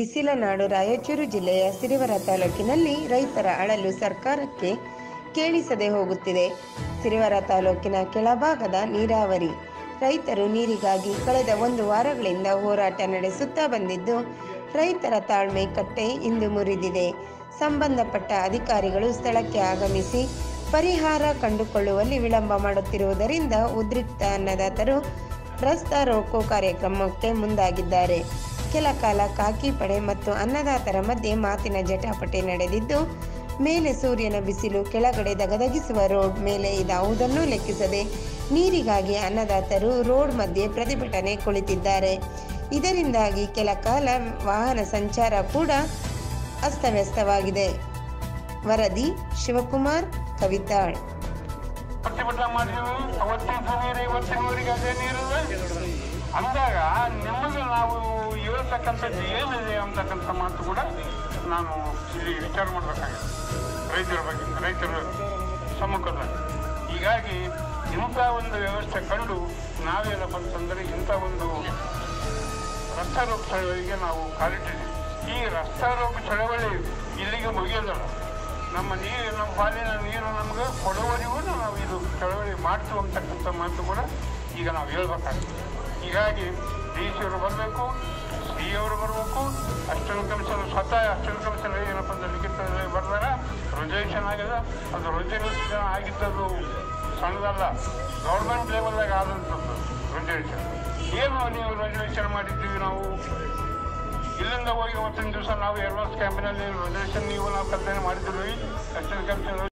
ಬಿಸಿಲ ನಾಡು ರಾಯಚೂರು ಜಿಲ್ಲೆಯ ಸಿರಿವರ ತಾಲೂಕಿನಲ್ಲಿ ರೈತರ ಅಳಲು ಸರ್ಕಾರಕ್ಕೆ ಕೇಳಿಸದೆ ಹೋಗುತ್ತಿದೆ ಸಿರಿವರ ತಾಲೂಕಿನ ಕೆಳಭಾಗದ ನೀರಾವರಿ ರೈತರು ನೀರಿಗಾಗಿ ಕಳೆದ ಒಂದು ವಾರಗಳಿಂದ ಹೋರಾಟ ನಡೆಸುತ್ತಾ ಬಂದಿದ್ದು ರೈತರ ತಾಳ್ಮೆ ಕಟ್ಟೆ ಇಂದು ಮುರಿದಿದೆ ಸಂಬಂಧಪಟ್ಟ ಅಧಿಕಾರಿಗಳು ಸ್ಥಳಕ್ಕೆ ಆಗಮಿಸಿ ಪರಿಹಾರ ಕಂಡುಕೊಳ್ಳುವಲ್ಲಿ ವಿಳಂಬ ಮಾಡುತ್ತಿರುವುದರಿಂದ ಉದ್ರಿಕ್ತ ಅನ್ನದಾತರು ರಸ್ತಾ ರೋಕೋ ಕಾರ್ಯಕ್ರಮಕ್ಕೆ ಮುಂದಾಗಿದ್ದಾರೆ ಕೆಲ ಕಾಲ ಕಾಕಿ ಪಡೆ ಮತ್ತು ಅನ್ನದಾತರ ಮಧ್ಯೆ ಮಾತಿನ ಜಟಾಪಟಿ ನಡೆದಿದ್ದು ಮೇಲೆ ಸೂರ್ಯನ ಬಿಸಿಲು ಕೆಳಗಡೆ ದಗದಗಿಸುವ ರೋಡ್ ಮೇಲೆ ಇದಾವುದನ್ನೂ ಲೆಕ್ಕಿಸದೆ ನೀರಿಗಾಗಿ ಅನ್ನದಾತರು ರೋಡ್ ಮಧ್ಯೆ ಪ್ರತಿಭಟನೆ ಕುಳಿತಿದ್ದಾರೆ ಇದರಿಂದಾಗಿ ಕೆಲ ಕಾಲ ವಾಹನ ಸಂಚಾರ ಕೂಡ ಅಸ್ತವ್ಯಸ್ತವಾಗಿದೆ ವರದಿ ಶಿವಕುಮಾರ್ ಕವಿತಾಳ್ ಪ್ರತಿಭಟನೆ ಮಾಡಿದ್ವಿ ಅವತ್ತಿನ ನೀರು ಇವತ್ತಿನ ನೀರಿಗೆ ಅದೇ ನೀರಿದೆ ಅಂದಾಗ ನಿಮಗೆ ನಾವು ಹೇಳ್ತಕ್ಕಂಥದ್ದು ಏನಿದೆ ಅಂತಕ್ಕಂಥ ಮಾತು ಕೂಡ ನಾನು ಇಲ್ಲಿ ವಿಚಾರ ಮಾಡಬೇಕಾಗಿದೆ ರೈತರ ಬಗ್ಗೆ ರೈತರ ಸಮ್ಮುಖದಲ್ಲಿ ಹೀಗಾಗಿ ಇಂಥ ಒಂದು ವ್ಯವಸ್ಥೆ ಕಂಡು ನಾವೇನಪ್ಪ ಅಂತಂದರೆ ಇಂಥ ಒಂದು ರಸ್ತಾರೋಪ ಚಳವಳಿಗೆ ನಾವು ಕಾಲಿಟ್ಟಿದ್ದೀವಿ ಈ ರಸ್ತಾರೋಪ ಚಳವಳಿ ಇಲ್ಲಿಗೆ ಮುಗಿಯೋದಲ್ಲ ನಮ್ಮ ನೀರು ನಮ್ಮ ಪಾಲಿನ ನೀರು ನಮಗೆ ಕೊಡುವವರೆಗೂ ನಾವು ಇದು ಚಳವಳಿ ಮಾಡ್ತೀವಿ ಅಂತಕ್ಕಂಥ ಮಾತು ಕೂಡ ಈಗ ನಾವು ಹೇಳ್ಬೇಕಾಗ್ತದೆ ಹೀಗಾಗಿ ಡಿ ಸಿ ಅವರು ಬರಬೇಕು ಸಿ ಅವರು ಬರಬೇಕು ಅಷ್ಟೊಂದು ಕಮಿಷನ್ ಸ್ವತಃ ಅಷ್ಟೊಂದು ಕಮಿಷನ್ ಏನಪ್ಪ ಅಂದ್ರೆ ಲಿಖಿತದಲ್ಲಿ ಬರ್ದಾರ ರಿಸರ್ವೇಷನ್ ಆಗಿದೆ ಅದು ರಿಸರ್ವೇಷನ್ ಆಗಿದ್ದದು ಸಣ್ಣದಲ್ಲ ಗೌರ್ಮೆಂಟ್ ಲೆವೆಲ್ದಾಗ ಆದಂಥದ್ದು ರಿಸರ್ವೇಷನ್ ಏನು ನೀವು ರಿಸರ್ವೇಷನ್ ಮಾಡಿದ್ದೀವಿ ನಾವು ಇಲ್ಲಿಂದ ಹೋಗಿ ಅವತ್ತಿನ ದಿವಸ ನಾವು ಎರಡು ವರ್ಷ ಕ್ಯಾಂಪಿನಲ್ಲಿ ರಿಸರ್ವೇಷನ್ ನೀವು ನಾವು ಕಲ್ಪನೆ ಮಾಡಿದ್ವಿ ಅಷ್ಟೊಂದು ಕಮಿಷನ್